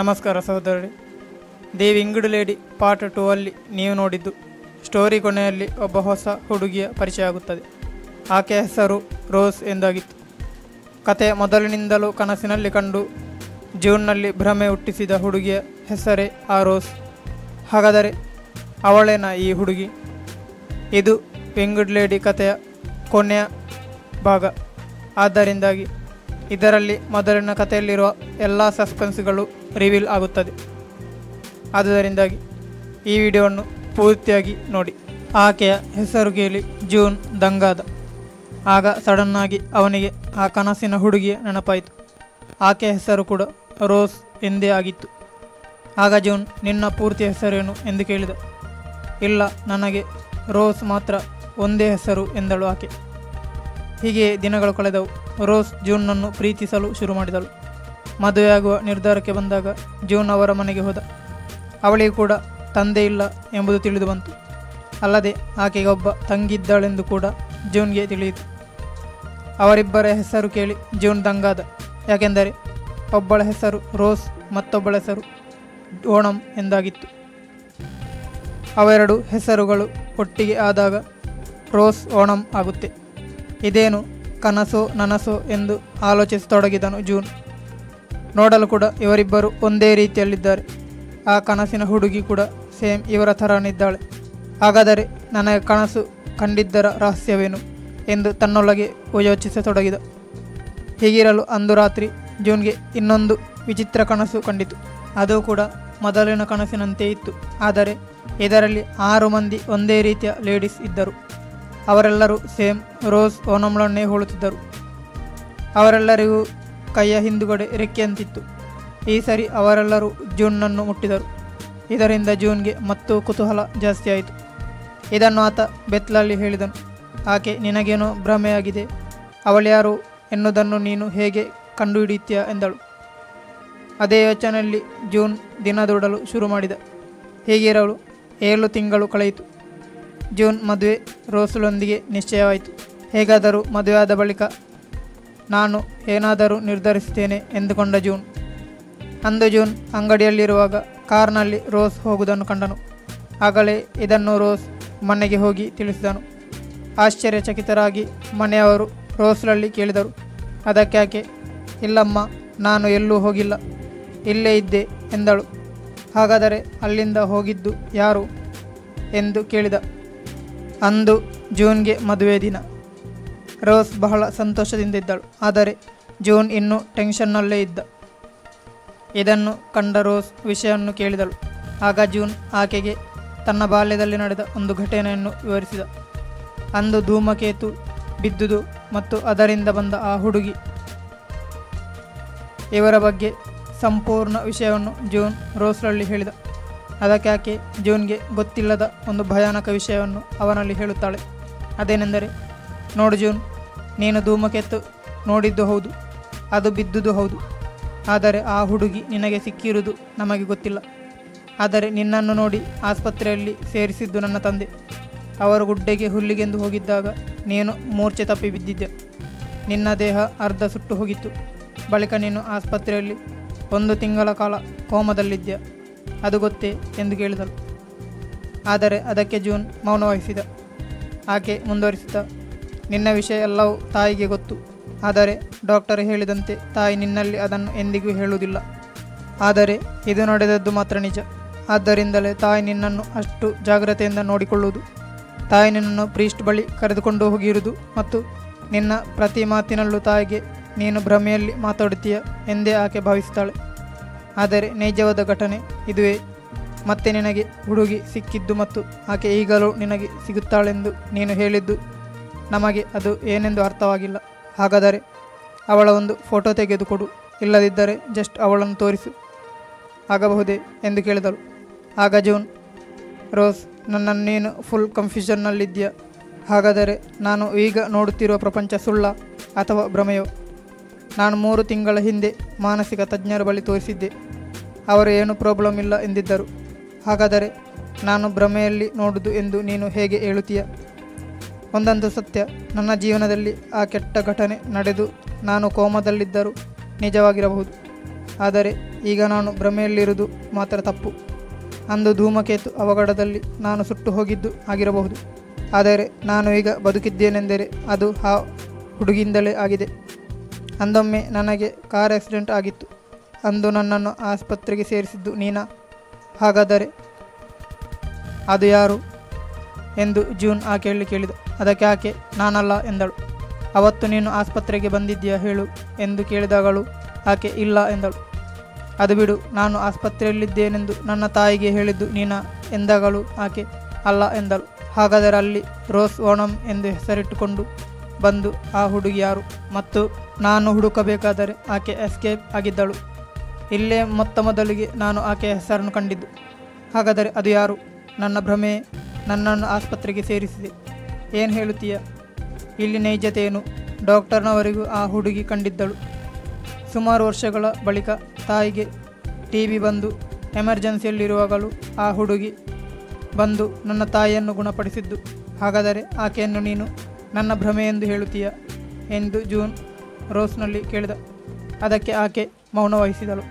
ನಮಸ್ಕಾರ ಸಹೋದರರೇ ದೇವಿ ಇಂಗಡು ಲೇಡಿ ಪಾರ್ಟ್ ಟೂ ಅಲ್ಲಿ ನೀವು ನೋಡಿದ್ದು ಸ್ಟೋರಿ ಕೊನೆಯಲ್ಲಿ ಒಬ್ಬ ಹೊಸ ಹುಡುಗಿಯ ಪರಿಚಯ ಆಗುತ್ತದೆ ಆಕೆಯ ಹೆಸರು ರೋಸ್ ಎಂದಾಗಿತ್ತು ಕಥೆಯ ಮೊದಲಿನಿಂದಲೂ ಕನಸಿನಲ್ಲಿ ಕಂಡು ಜೂನ್ನಲ್ಲಿ ಭ್ರಮೆ ಹುಟ್ಟಿಸಿದ ಹುಡುಗಿಯ ಹೆಸರೇ ಆ ರೋಸ್ ಹಾಗಾದರೆ ಅವಳೇನ ಈ ಹುಡುಗಿ ಇದು ವಿಂಗುಡ್ ಲೇಡಿ ಕಥೆಯ ಕೊನೆಯ ಭಾಗ ಆದ್ದರಿಂದಾಗಿ ಇದರಲ್ಲಿ ಮೊದಲಿನ ಕಥೆಯಲ್ಲಿರುವ ಎಲ್ಲ ಸಸ್ಪೆನ್ಸ್ಗಳು ರಿವೀಲ್ ಆಗುತ್ತದೆ ಆದುದರಿಂದಾಗಿ ಈ ವಿಡಿಯೋವನ್ನು ಪೂರ್ತಿಯಾಗಿ ನೋಡಿ ಆಕೆಯ ಹೆಸರು ಕೇಳಿ ಜೂನ್ ದಂಗಾದ ಆಗ ಸಡನ್ನಾಗಿ ಅವನಿಗೆ ಆ ಕನಸಿನ ಹುಡುಗಿಯ ನೆನಪಾಯಿತು ಆಕೆಯ ಹೆಸರು ಕೂಡ ರೋಸ್ ಎಂದೇ ಆಗಿತ್ತು ಆಗ ಜೂನ್ ನಿನ್ನ ಪೂರ್ತಿ ಹೆಸರೇನು ಎಂದು ಕೇಳಿದ ಇಲ್ಲ ನನಗೆ ರೋಸ್ ಮಾತ್ರ ಒಂದೇ ಹೆಸರು ಎಂದಳು ಆಕೆ ಹೀಗೆ ದಿನಗಳು ಕಳೆದವು ರೋಸ್ ಜೂನ್ನನ್ನು ಪ್ರೀತಿಸಲು ಶುರು ಮಾಡಿದಳು ಮದುವೆಯಾಗುವ ನಿರ್ಧಾರಕ್ಕೆ ಬಂದಾಗ ಜೂನ್ ಅವರ ಮನೆಗೆ ಹೋದ ಅವಳಿಗೆ ಕೂಡ ತಂದೆ ಇಲ್ಲ ಎಂಬುದು ತಿಳಿದು ಬಂತು ಅಲ್ಲದೆ ಆಕೆಗೆ ಒಬ್ಬ ತಂಗಿದ್ದಾಳೆಂದು ಕೂಡ ಜೂನ್ಗೆ ತಿಳಿಯಿತು ಅವರಿಬ್ಬರ ಹೆಸರು ಕೇಳಿ ಜೂನ್ ದಂಗಾದ ಯಾಕೆಂದರೆ ಒಬ್ಬಳ ಹೆಸರು ರೋಸ್ ಮತ್ತೊಬ್ಬಳ ಹೆಸರು ಓಣಂ ಎಂದಾಗಿತ್ತು ಅವೆರಡು ಹೆಸರುಗಳು ಒಟ್ಟಿಗೆ ಆದಾಗ ರೋಸ್ ಓಣಂ ಆಗುತ್ತೆ ಇದೇನು ಕನಸೋ ನನಸೋ ಎಂದು ಆಲೋಚಿಸತೊಡಗಿದನು ಜೂನ್ ನೋಡಲು ಕೂಡ ಇವರಿಬ್ಬರು ಒಂದೇ ರೀತಿಯಲ್ಲಿದ್ದಾರೆ ಆ ಕನಸಿನ ಹುಡುಗಿ ಕೂಡ ಸೇಮ್ ಇವರ ಥರನಿದ್ದಾಳೆ ಹಾಗಾದರೆ ನನಗೆ ಕನಸು ಕಂಡಿದ್ದರ ರಹಸ್ಯವೇನು ಎಂದು ತನ್ನೊಳಗೆ ಯೋಚಿಸತೊಡಗಿದ ಹೀಗಿರಲು ಅಂದು ರಾತ್ರಿ ಜೂನ್ಗೆ ಇನ್ನೊಂದು ವಿಚಿತ್ರ ಕನಸು ಕಂಡಿತು ಅದು ಕೂಡ ಮೊದಲಿನ ಕನಸಿನಂತೆ ಇತ್ತು ಆದರೆ ಇದರಲ್ಲಿ ಆರು ಮಂದಿ ಒಂದೇ ರೀತಿಯ ಲೇಡೀಸ್ ಇದ್ದರು ಅವರೆಲ್ಲರೂ ಸೇಮ್ ರೋಸ್ ಓನಂಳನ್ನೇ ಹೋಲುತ್ತಿದ್ದರು ಅವರೆಲ್ಲರಿಗೂ ಕೈಯ ಹಿಂದುಗಡೆ ರೆಕ್ಕೆಯಂತಿತ್ತು ಈ ಸರಿ ಅವರೆಲ್ಲರೂ ಜೂನ್ನನ್ನು ಮುಟ್ಟಿದರು ಇದರಿಂದ ಜೂನ್ಗೆ ಮತ್ತೂ ಕುತೂಹಲ ಜಾಸ್ತಿಯಾಯಿತು ಇದನ್ನು ಆತ ಬೆತ್ತಲಲ್ಲಿ ಹೇಳಿದನು ಆಕೆ ನಿನಗೇನೋ ಭ್ರಮೆಯಾಗಿದೆ ಅವಳ್ಯಾರು ಎನ್ನುವುದನ್ನು ನೀನು ಹೇಗೆ ಕಂಡುಹಿಡಿಯುತ್ತೀಯ ಎಂದಳು ಅದೇ ಯೋಚನೆಯಲ್ಲಿ ಜೂನ್ ದಿನದೂಡಲು ಶುರು ಮಾಡಿದ ಹೀಗಿರಲು ಏಳು ತಿಂಗಳು ಕಳೆಯಿತು ಜೂನ್ ಮದುವೆ ರೋಸುಲೊಂದಿಗೆ ನಿಶ್ಚಯವಾಯಿತು ಹೇಗಾದರೂ ಮದುವೆಯಾದ ಬಳಿಕ ನಾನು ಏನಾದರೂ ನಿರ್ಧರಿಸುತ್ತೇನೆ ಎಂದುಕೊಂಡ ಜೂನ್ ಅಂದು ಜೂನ್ ಅಂಗಡಿಯಲ್ಲಿರುವಾಗ ಕಾರ್ನಲ್ಲಿ ರೋಸ್ ಹೋಗುವುದನ್ನು ಕಂಡನು ಆಗಲೇ ಇದನ್ನು ರೋಸ್ ಮನೆಗೆ ಹೋಗಿ ತಿಳಿಸಿದನು ಆಶ್ಚರ್ಯಚಕಿತರಾಗಿ ಮನೆಯವರು ರೋಸ್ಲಲ್ಲಿ ಕೇಳಿದರು ಅದಕ್ಕೆ ಆಕೆ ಇಲ್ಲಮ್ಮ ನಾನು ಎಲ್ಲೂ ಹೋಗಿಲ್ಲ ಇಲ್ಲೇ ಇದ್ದೆ ಎಂದಳು ಹಾಗಾದರೆ ಅಲ್ಲಿಂದ ಹೋಗಿದ್ದು ಯಾರು ಎಂದು ಕೇಳಿದ ಅಂದು ಜೂನ್ಗೆ ಮದುವೆ ದಿನ ರೋಸ್ ಬಹಳ ಸಂತೋಷದಿಂದ ಇದ್ದಳು ಆದರೆ ಜೂನ್ ಇನ್ನೂ ಟೆನ್ಷನ್ನಲ್ಲೇ ಇದ್ದ ಇದನ್ನು ಕಂಡ ರೋಸ್ ವಿಷಯವನ್ನು ಕೇಳಿದಳು ಆಗ ಜೂನ್ ಆಕೆಗೆ ತನ್ನ ಬಾಲ್ಯದಲ್ಲಿ ನಡೆದ ಒಂದು ಘಟನೆಯನ್ನು ವಿವರಿಸಿದ ಅಂದು ಧೂಮಕೇತು ಬಿದ್ದುದು ಮತ್ತು ಅದರಿಂದ ಬಂದ ಆ ಹುಡುಗಿ ಇವರ ಬಗ್ಗೆ ಸಂಪೂರ್ಣ ವಿಷಯವನ್ನು ಜೂನ್ ರೋಸ್ರಲ್ಲಿ ಹೇಳಿದ ಅದಕ್ಕೆ ಆಕೆ ಜೂನ್ಗೆ ಗೊತ್ತಿಲ್ಲದ ಒಂದು ಭಯಾನಕ ವಿಷಯವನ್ನು ಅವನಲ್ಲಿ ಹೇಳುತ್ತಾಳೆ ಅದೇನೆಂದರೆ ನೋಡು ಜೂನ್ ನೀನು ಧೂಮಕೇತು ನೋಡಿದ್ದು ಹೌದು ಅದು ಬಿದ್ದುದು ಹೌದು ಆದರೆ ಆ ಹುಡುಗಿ ನಿನಗೆ ಸಿಕ್ಕಿರುವುದು ನಮಗೆ ಗೊತ್ತಿಲ್ಲ ಆದರೆ ನಿನ್ನನ್ನು ನೋಡಿ ಆಸ್ಪತ್ರೆಯಲ್ಲಿ ಸೇರಿಸಿದ್ದು ನನ್ನ ತಂದೆ ಅವರು ಗುಡ್ಡೆಗೆ ಹುಲ್ಲಿಗೆಂದು ಹೋಗಿದ್ದಾಗ ನೀನು ಮೂರ್ಛೆ ತಪ್ಪಿ ಬಿದ್ದಿದ್ದೆ ನಿನ್ನ ದೇಹ ಅರ್ಧ ಸುಟ್ಟು ಹೋಗಿತ್ತು ಬಳಿಕ ನೀನು ಆಸ್ಪತ್ರೆಯಲ್ಲಿ ಒಂದು ತಿಂಗಳ ಕಾಲ ಕೋಮದಲ್ಲಿದ್ದೆ ಅದು ಗೊತ್ತೇ ಎಂದು ಕೇಳಿದಳು ಆದರೆ ಅದಕ್ಕೆ ಜೂನ್ ಮೌನ ವಹಿಸಿದ ಆಕೆ ಮುಂದುವರಿಸಿದ ನಿನ್ನ ವಿಷಯ ಎಲ್ಲವೂ ತಾಯಿಗೆ ಗೊತ್ತು ಆದರೆ ಡಾಕ್ಟರ್ ಹೇಳಿದಂತೆ ತಾಯಿ ನಿನ್ನಲ್ಲಿ ಅದನ್ನು ಎಂದಿಗೂ ಹೇಳುವುದಿಲ್ಲ ಆದರೆ ಇದು ನಡೆದದ್ದು ಮಾತ್ರ ನಿಜ ಆದ್ದರಿಂದಲೇ ತಾಯಿ ನಿನ್ನನ್ನು ಅಷ್ಟು ಜಾಗ್ರತೆಯಿಂದ ನೋಡಿಕೊಳ್ಳುವುದು ತಾಯಿ ನಿನ್ನನ್ನು ಪ್ರೀಸ್ಟ್ ಬಳಿ ಕರೆದುಕೊಂಡು ಹೋಗಿರುವುದು ಮತ್ತು ನಿನ್ನ ಪ್ರತಿ ಮಾತಿನಲ್ಲೂ ತಾಯಿಗೆ ನೀನು ಭ್ರಮೆಯಲ್ಲಿ ಮಾತಾಡುತ್ತೀಯ ಎಂದೇ ಆಕೆ ಭಾವಿಸುತ್ತಾಳೆ ಆದರೆ ನೈಜವಾದ ಘಟನೆ ಇದುವೇ ಮತ್ತೆ ನಿನಗೆ ಹುಡುಗಿ ಸಿಕ್ಕಿದ್ದು ಮತ್ತು ಆಕೆ ಈಗಲೂ ನಿನಗೆ ಸಿಗುತ್ತಾಳೆಂದು ನೀನು ಹೇಳಿದ್ದು ನಮಗೆ ಅದು ಏನೆಂದು ಅರ್ಥವಾಗಿಲ್ಲ ಹಾಗಾದರೆ ಅವಳ ಒಂದು ಫೋಟೋ ತೆಗೆದುಕೊಡು ಇಲ್ಲದಿದ್ದರೆ ಜಸ್ಟ್ ಅವಳನ್ನು ತೋರಿಸು ಆಗಬಹುದೇ ಎಂದು ಕೇಳಿದಳು ಆಗ ಜೂನ್ ರೋಸ್ ನನ್ನನ್ನು ನೀನು ಫುಲ್ ಕನ್ಫ್ಯೂಷನ್ನಲ್ಲಿದ್ದೀಯ ಹಾಗಾದರೆ ನಾನು ಈಗ ನೋಡುತ್ತಿರುವ ಪ್ರಪಂಚ ಸುಳ್ಳ ಅಥವಾ ಭ್ರಮೆಯೋ ನಾನು ಮೂರು ತಿಂಗಳ ಹಿಂದೆ ಮಾನಸಿಕ ತಜ್ಞರ ಬಳಿ ತೋರಿಸಿದ್ದೆ ಅವರು ಏನು ಪ್ರಾಬ್ಲಮ್ ಇಲ್ಲ ಎಂದಿದ್ದರು ಹಾಗಾದರೆ ನಾನು ಭ್ರಮೆಯಲ್ಲಿ ನೋಡುವುದು ಎಂದು ನೀನು ಹೇಗೆ ಹೇಳುತ್ತೀಯ ಒಂದಂತೂ ಸತ್ಯ ನನ್ನ ಜೀವನದಲ್ಲಿ ಆ ಕೆಟ್ಟ ಘಟನೆ ನಡೆದು ನಾನು ಕೋಮದಲ್ಲಿದ್ದರೂ ನಿಜವಾಗಿರಬಹುದು ಆದರೆ ಈಗ ನಾನು ಭ್ರಮೆಯಲ್ಲಿರುವುದು ಮಾತ್ರ ತಪ್ಪು ಅಂದು ಧೂಮಕೇತು ಅವಘಡದಲ್ಲಿ ನಾನು ಸುಟ್ಟು ಹೋಗಿದ್ದು ಆಗಿರಬಹುದು ಆದರೆ ನಾನು ಈಗ ಬದುಕಿದ್ದೇನೆಂದರೆ ಅದು ಆ ಹುಡುಗಿಯಿಂದಲೇ ಆಗಿದೆ ಅಂದೊಮ್ಮೆ ನನಗೆ ಕಾರ್ ಆಕ್ಸಿಡೆಂಟ್ ಆಗಿತ್ತು ಅಂದು ನನ್ನನ್ನು ಆಸ್ಪತ್ರೆಗೆ ಸೇರಿಸಿದ್ದು ನೀನಾ ಹಾಗಾದರೆ ಅದು ಯಾರು ಎಂದು ಜೂನ್ ಆಕೆಯಲ್ಲಿ ಕೇಳಿದ ಅದಕ್ಕೆ ಆಕೆ ನಾನಲ್ಲ ಎಂದಳು ಅವತ್ತು ನೀನು ಆಸ್ಪತ್ರೆಗೆ ಬಂದಿದ್ದೀಯಾ ಹೇಳು ಎಂದು ಕೇಳಿದಾಗಳು ಆಕೆ ಇಲ್ಲ ಎಂದಳು ಅದು ಬಿಡು ನಾನು ಆಸ್ಪತ್ರೆಯಲ್ಲಿದ್ದೇನೆಂದು ನನ್ನ ತಾಯಿಗೆ ಹೇಳಿದ್ದು ನೀನಾ ಎಂದಾಗಲು ಆಕೆ ಅಲ್ಲ ಎಂದಳು ಹಾಗಾದರೆ ಅಲ್ಲಿ ರೋಸ್ ಓಣಂ ಎಂದು ಹೆಸರಿಟ್ಟುಕೊಂಡು ಬಂದು ಆ ಹುಡುಗಿ ಯಾರು ಮತ್ತು ನಾನು ಹುಡುಕಬೇಕಾದರೆ ಆಕೆ ಎಸ್ಕೇಪ್ ಆಗಿದ್ದಳು ಇಲ್ಲೇ ಮೊತ್ತ ಮೊದಲಿಗೆ ನಾನು ಆಕೆಯ ಹೆಸರನ್ನು ಕಂಡಿದ್ದು ಹಾಗಾದರೆ ಅದು ಯಾರು ನನ್ನ ಭ್ರಮೆ ನನ್ನನ್ನು ಆಸ್ಪತ್ರೆಗೆ ಸೇರಿಸಿದೆ ಏನು ಹೇಳುತ್ತೀಯ ಇಲ್ಲಿ ನೈಜತೆ ಏನು ಡಾಕ್ಟರ್ನವರಿಗೂ ಆ ಹುಡುಗಿ ಕಂಡಿದ್ದಳು ಸುಮಾರು ವರ್ಷಗಳ ಬಳಿಕ ತಾಯಿಗೆ ಟಿ ಬಿ ಬಂದು ಎಮರ್ಜೆನ್ಸಿಯಲ್ಲಿರುವಾಗಲೂ ಆ ಹುಡುಗಿ ಬಂದು ನನ್ನ ತಾಯಿಯನ್ನು ಗುಣಪಡಿಸಿದ್ದು ಹಾಗಾದರೆ ಆಕೆಯನ್ನು ನೀನು ನನ್ನ ಭ್ರಮೆ ಎಂದು ಹೇಳುತ್ತೀಯ ಎಂದು ಜೂನ್ ರೋಸ್ನಲ್ಲಿ ಕೇಳಿದ ಅದಕ್ಕೆ ಆಕೆ ಮೌನ ವಹಿಸಿದಳು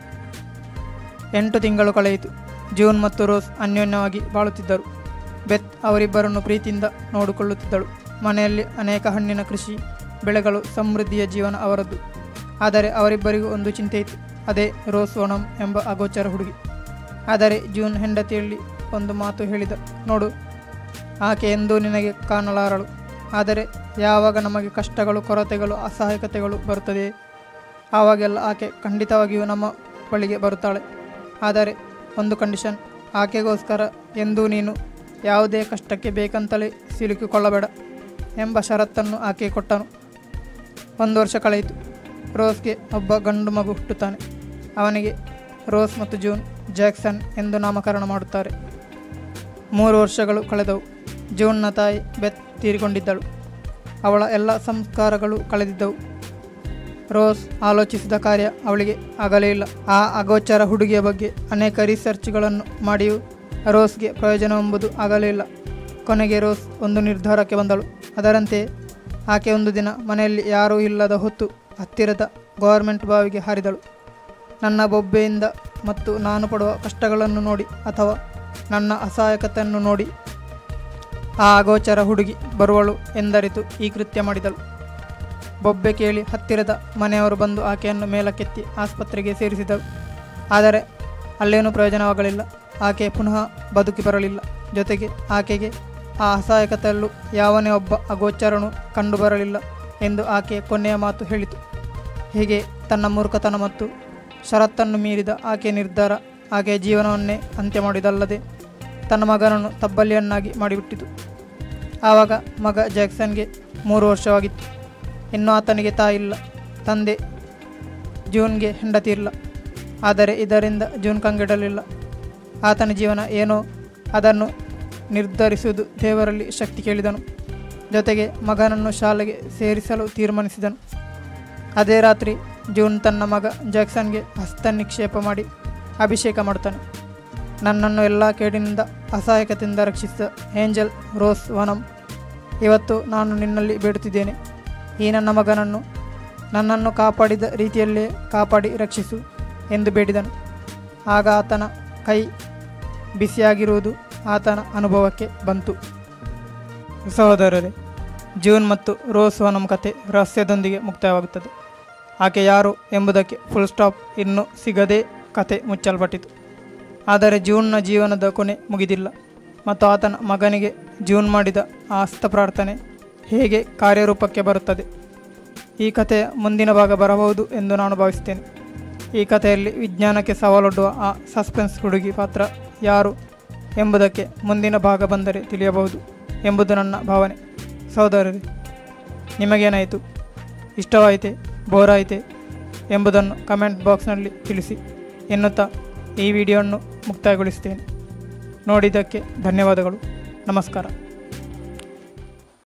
ಎಂಟು ತಿಂಗಳು ಕಳೆಯಿತು ಜೂನ್ ಮತ್ತು ರೋಸ್ ಅನ್ಯೋನ್ಯವಾಗಿ ಬಾಳುತ್ತಿದ್ದರು ಬೆತ್ ಅವರಿಬ್ಬರನ್ನು ಪ್ರೀತಿಯಿಂದ ನೋಡಿಕೊಳ್ಳುತ್ತಿದ್ದಳು ಮನೆಯಲ್ಲಿ ಅನೇಕ ಹಣ್ಣಿನ ಕೃಷಿ ಬೆಳೆಗಳು ಸಮೃದ್ಧಿಯ ಜೀವನ ಅವರದ್ದು ಆದರೆ ಅವರಿಬ್ಬರಿಗೂ ಒಂದು ಚಿಂತೆ ಇತ್ತು ಅದೇ ರೋಸ್ ಓಣಂ ಎಂಬ ಅಗೋಚರ ಹುಡುಗಿ ಆದರೆ ಜೂನ್ ಹೆಂಡತಿಯಲ್ಲಿ ಒಂದು ಮಾತು ಹೇಳಿದ ನೋಡು ಆಕೆ ಎಂದೂ ನಿನಗೆ ಕಾಣಲಾರಳು ಆದರೆ ಯಾವಾಗ ನಮಗೆ ಕಷ್ಟಗಳು ಕೊರತೆಗಳು ಅಸಹಾಯಕತೆಗಳು ಬರುತ್ತದೆ ಆವಾಗೆಲ್ಲ ಆಕೆ ಖಂಡಿತವಾಗಿಯೂ ನಮ್ಮ ಬಳಿಗೆ ಬರುತ್ತಾಳೆ ಆದರೆ ಒಂದು ಕಂಡೀಷನ್ ಆಕೆಗೋಸ್ಕರ ಎಂದೂ ನೀನು ಯಾವುದೇ ಕಷ್ಟಕ್ಕೆ ಬೇಕಂತಲೇ ಸಿಲುಕಿಕೊಳ್ಳಬೇಡ ಎಂಬ ಷರತ್ತನ್ನು ಆಕೆ ಕೊಟ್ಟನು ಒಂದು ವರ್ಷ ಕಳೆಯಿತು ರೋಸ್ಗೆ ಒಬ್ಬ ಗಂಡು ಮಗು ಹುಟ್ಟುತ್ತಾನೆ ಅವನಿಗೆ ರೋಸ್ ಮತ್ತು ಜೂನ್ ಜಾಕ್ಸನ್ ಎಂದು ನಾಮಕರಣ ಮಾಡುತ್ತಾರೆ ಮೂರು ವರ್ಷಗಳು ಕಳೆದವು ಜೂನ್ನ ತಾಯಿ ಬೆತ್ ತೀರಿಕೊಂಡಿದ್ದಳು ಅವಳ ಎಲ್ಲ ಸಂಸ್ಕಾರಗಳು ಕಳೆದಿದ್ದವು ರೋಸ್ ಆಲೋಚಿಸಿದ ಕಾರ್ಯ ಅವಳಿಗೆ ಆಗಲೇ ಇಲ್ಲ ಆ ಅಗೋಚರ ಹುಡುಗಿಯ ಬಗ್ಗೆ ಅನೇಕ ರಿಸರ್ಚ್ಗಳನ್ನು ಮಾಡಿಯೂ ರೋಸ್ಗೆ ಪ್ರಯೋಜನವೆಂಬುದು ಆಗಲೇ ಇಲ್ಲ ಕೊನೆಗೆ ರೋಸ್ ಒಂದು ನಿರ್ಧಾರಕ್ಕೆ ಬಂದಳು ಅದರಂತೆ ಆಕೆ ಒಂದು ದಿನ ಮನೆಯಲ್ಲಿ ಯಾರೂ ಇಲ್ಲದ ಹೊತ್ತು ಹತ್ತಿರದ ಗವರ್ಮೆಂಟ್ ಬಾವಿಗೆ ಹಾರಿದಳು ನನ್ನ ಬೊಬ್ಬೆಯಿಂದ ಮತ್ತು ನಾನು ಪಡುವ ಕಷ್ಟಗಳನ್ನು ನೋಡಿ ಅಥವಾ ನನ್ನ ಅಸಹಾಯಕತೆಯನ್ನು ನೋಡಿ ಆ ಅಗೋಚರ ಹುಡುಗಿ ಬರುವಳು ಎಂದರಿತು ಈ ಕೃತ್ಯ ಮಾಡಿದಳು ಬೊಬ್ಬೆ ಕೇಳಿ ಹತ್ತಿರದ ಮನೆಯವರು ಬಂದು ಆಕೆಯನ್ನು ಮೇಲಕ್ಕೆತ್ತಿ ಆಸ್ಪತ್ರೆಗೆ ಸೇರಿಸಿದರು ಆದರೆ ಅಲ್ಲೇನೂ ಪ್ರಯೋಜನವಾಗಲಿಲ್ಲ ಆಕೆ ಪುನಃ ಬದುಕಿ ಬರಲಿಲ್ಲ ಜೊತೆಗೆ ಆಕೆಗೆ ಆ ಅಸಹಾಯಕತೆಯಲ್ಲೂ ಯಾವನೇ ಒಬ್ಬ ಅಗೋಚರನು ಕಂಡುಬರಲಿಲ್ಲ ಎಂದು ಆಕೆ ಕೊನೆಯ ಮಾತು ಹೇಳಿತು ಹೀಗೆ ತನ್ನ ಮೂರ್ಖತನ ಮತ್ತು ಷರತ್ತನ್ನು ಮೀರಿದ ಆಕೆ ನಿರ್ಧಾರ ಆಕೆಯ ಜೀವನವನ್ನೇ ಅಂತ್ಯ ಮಾಡಿದಲ್ಲದೆ ತನ್ನ ಮಗನನ್ನು ತಬ್ಬಲಿಯನ್ನಾಗಿ ಮಾಡಿಬಿಟ್ಟಿತು ಆವಾಗ ಮಗ ಜಾಕ್ಸನ್ಗೆ ಮೂರು ವರ್ಷವಾಗಿತ್ತು ಇನ್ನೂ ಆತನಿಗೆ ತಾಯಿ ಇಲ್ಲ ತಂದೆ ಜೂನ್ಗೆ ಹೆಂಡತಿ ಇಲ್ಲ ಆದರೆ ಇದರಿಂದ ಜೂನ್ ಕಂಗೆಡಲಿಲ್ಲ ಆತನ ಜೀವನ ಏನೋ ಅದನ್ನು ನಿರ್ಧರಿಸುವುದು ದೇವರಲ್ಲಿ ಶಕ್ತಿ ಕೇಳಿದನು ಜೊತೆಗೆ ಮಗನನ್ನು ಶಾಲೆಗೆ ಸೇರಿಸಲು ತೀರ್ಮಾನಿಸಿದನು ಅದೇ ರಾತ್ರಿ ಜೂನ್ ತನ್ನ ಮಗ ಜಾಕ್ಸನ್ಗೆ ಹಸ್ತ ನಿಕ್ಷೇಪ ಮಾಡಿ ಅಭಿಷೇಕ ಮಾಡುತ್ತಾನೆ ನನ್ನನ್ನು ಎಲ್ಲ ಕೇಡಿನಿಂದ ಅಸಹಾಯಕತೆಯಿಂದ ರಕ್ಷಿಸಿದ ಏಂಜಲ್ ರೋಸ್ ವನಂ ಇವತ್ತು ನಾನು ನಿನ್ನಲ್ಲಿ ಬೇಡುತ್ತಿದ್ದೇನೆ ಈ ನನ್ನ ಮಗನನ್ನು ನನ್ನನ್ನು ಕಾಪಾಡಿದ ರೀತಿಯಲ್ಲೇ ಕಾಪಾಡಿ ರಕ್ಷಿಸು ಎಂದು ಬೇಡಿದನು ಆಗ ಆತನ ಕೈ ಬಿಸಿಯಾಗಿರುವುದು ಆತನ ಅನುಭವಕ್ಕೆ ಬಂತು ಸಹೋದರರೇ ಜೂನ್ ಮತ್ತು ರೋಸ್ ವನಂ ಕತೆ ರಹಸ್ಯದೊಂದಿಗೆ ಮುಕ್ತಾಯವಾಗುತ್ತದೆ ಆಕೆ ಯಾರು ಎಂಬುದಕ್ಕೆ ಫುಲ್ ಸ್ಟಾಪ್ ಇನ್ನೂ ಸಿಗದೇ ಕತೆ ಮುಚ್ಚಲ್ಪಟ್ಟಿತು ಆದರೆ ಜೂನ್ನ ಜೀವನದ ಕೊನೆ ಮುಗಿದಿಲ್ಲ ಮತ್ತು ಆತನ ಮಗನಿಗೆ ಜೂನ್ ಮಾಡಿದ ಆ ಹಸ್ತ ಪ್ರಾರ್ಥನೆ ಹೇಗೆ ಕಾರ್ಯರೂಪಕ್ಕೆ ಬರುತ್ತದೆ ಈ ಕಥೆಯ ಮುಂದಿನ ಭಾಗ ಬರಬಹುದು ಎಂದು ನಾನು ಭಾವಿಸ್ತೇನೆ ಈ ಕಥೆಯಲ್ಲಿ ವಿಜ್ಞಾನಕ್ಕೆ ಸವಾಲೊಡ್ಡುವ ಆ ಸಸ್ಪೆನ್ಸ್ ಹುಡುಗಿ ಪಾತ್ರ ಯಾರು ಎಂಬುದಕ್ಕೆ ಮುಂದಿನ ಭಾಗ ಬಂದರೆ ತಿಳಿಯಬಹುದು ಎಂಬುದು ನನ್ನ ಭಾವನೆ ಸಹೋದರರೇ ನಿಮಗೇನಾಯಿತು ಇಷ್ಟವಾಯಿತೆ ಬೋರಾಯಿತೆ ಎಂಬುದನ್ನು ಕಮೆಂಟ್ ಬಾಕ್ಸ್ನಲ್ಲಿ ತಿಳಿಸಿ ಎನ್ನುತ್ತಾ ಈ ವಿಡಿಯೋವನ್ನು ಮುಕ್ತಾಯಗೊಳಿಸ್ತೇನೆ ನೋಡಿದ್ದಕ್ಕೆ ಧನ್ಯವಾದಗಳು ನಮಸ್ಕಾರ